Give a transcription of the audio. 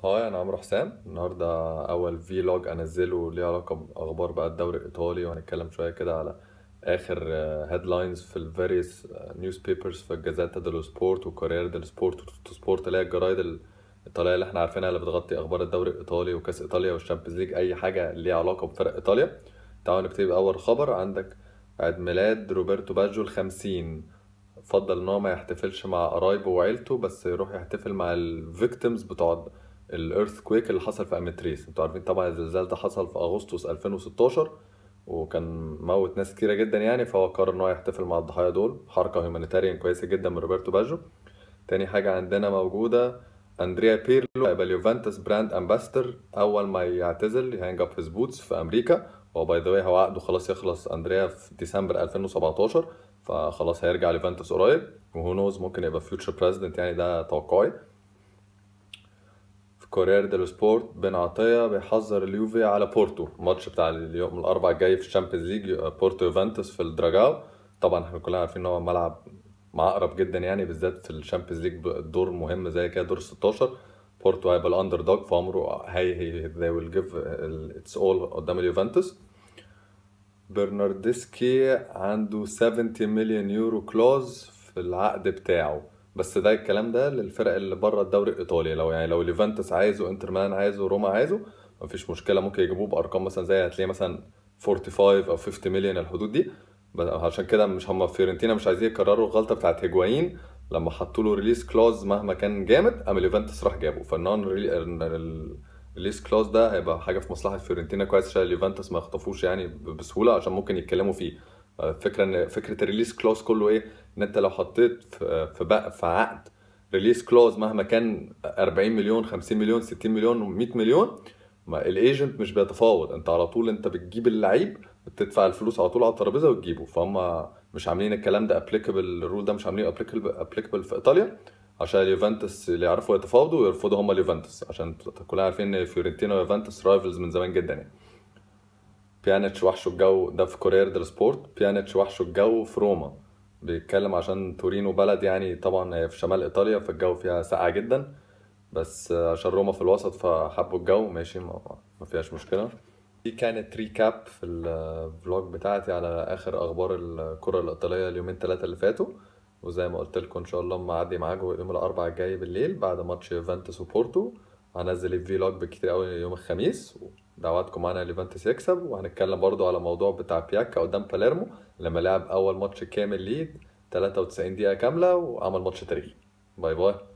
هاي انا عمرو حسام النهارده اول فيلوج انزله ليه علاقه باخبار بقى الدوري الايطالي وهنتكلم شويه كده على اخر هيدلاينز في الفاريوس نيوز بيبرز في الجازيتا ديلو سبورت وكورير ديلو سبورت وتوتو سبورت اللي هي الجرايد الايطاليه اللي احنا عارفينها اللي بتغطي اخبار الدوري الايطالي وكاس ايطاليا والشامبيونز ليج اي حاجه ليها علاقه بفرق ايطاليا تعالوا نبتدي باول خبر عندك عيد ميلاد روبرتو باجيو الخمسين فضل ان هو ما يحتفلش مع قرايبه وعيلته بس يروح يحتفل مع الفيكتيمز بتوع الايرث كويك اللي حصل في امتريس انتوا عارفين طبعا الزلزال ده حصل في اغسطس 2016 وكان موت ناس كتيرة جدا يعني فهو قرر ان هو يحتفل مع الضحايا دول حركة هيومانيتاريان كويسة جدا من روبرتو باجو تاني حاجة عندنا موجودة اندريا بيرلو هيبقى اليوفنتوس براند امباستر اول ما يعتزل يهانج اب هيز بوتس في امريكا هو باي ذا واي هو عقده خلاص يخلص اندريا في ديسمبر 2017 فخلاص هيرجع ليوفنتوس قريب وهو نوز ممكن يبقى فيوتشر بريزيدنت يعني ده توقعي في كورير ديلو سبورت بن عطية بيحذر اليوفي على بورتو الماتش بتاع اليوم الأربع الجاي في الشامبيونز ليج بورتو يوفنتوس في الدراجاو طبعا احنا كلنا عارفين ان هو ملعب معقرب جدا يعني بالذات في الشامبيونز ليج دور مهم زي كده دور 16 بورتو هيبقى الاندر دوج فعمره هي هي they will give its all قدام اليوفنتوس برناردسكي عنده 70 مليون يورو كلوز في العقد بتاعه بس ده الكلام ده للفرق اللي بره الدوري الايطالي لو يعني لو ليفانتس عايزه انتر ميلان عايزه روما عايزه مفيش مشكله ممكن يجيبوه بارقام مثلا زي هتلاقيه مثلا 45 او 50 مليون الحدود دي عشان كده مش هم فيورنتينا مش عايزين يكرروا الغلطه بتاعت هيجوايين لما حطوا له ريليس كلوز مهما كان جامد قام ليفانتس راح جابه فالنون ريليس كلوز ده هيبقى حاجه في مصلحه فيورنتينا كويس عشان ليفانتس ما يخطفوش يعني بسهوله عشان ممكن يتكلموا فيه فكرة ان فكره الريليس كلوز كله ايه ان انت لو حطيت في في, بقى في عقد ريليس كلوز مهما كان 40 مليون 50 مليون 60 مليون 100 مليون ما الايجنت مش بيتفاوض انت على طول انت بتجيب اللعيب بتدفع الفلوس على طول على الترابيزه وتجيبه فهم مش عاملين الكلام ده ابليكابل الرول ده مش عاملين ابليكابل في ايطاليا عشان اليوفنتوس اللي يعرفوا يتفاوضوا ويرفضوا هم اليوفنتوس عشان كلنا عارفين ان فيورنتينا ويوفنتوس رايفلز من زمان جدا يعني بيانيتش وحشه الجو ده في كورير ديل سبورت بيانيتش وحشه الجو في روما بيتكلم عشان تورينو بلد يعني طبعا هي في شمال ايطاليا فالجو فيها ساقعة جدا بس عشان روما في الوسط فحبوا الجو ماشي ما, ما فيهاش مشكلة دي كانت ريكاب في الفلوج بتاعتي على اخر اخبار الكرة الايطالية اليومين ثلاثة اللي فاتوا وزي ما قلت لكم ان شاء الله معدي معاكم يوم الاربعاء الجاي بالليل بعد ماتش يوفنتوس وبورتو هنزل الفيلوج بكتير قوي يوم الخميس دعواتكم معانا ليفانتس يكسب وهنتكلم برضو على موضوع بتاع بياكا قدام باليرمو لما لعب اول ماتش كامل ليه 93 دقيقة كاملة وعمل ماتش تاريخي باي باي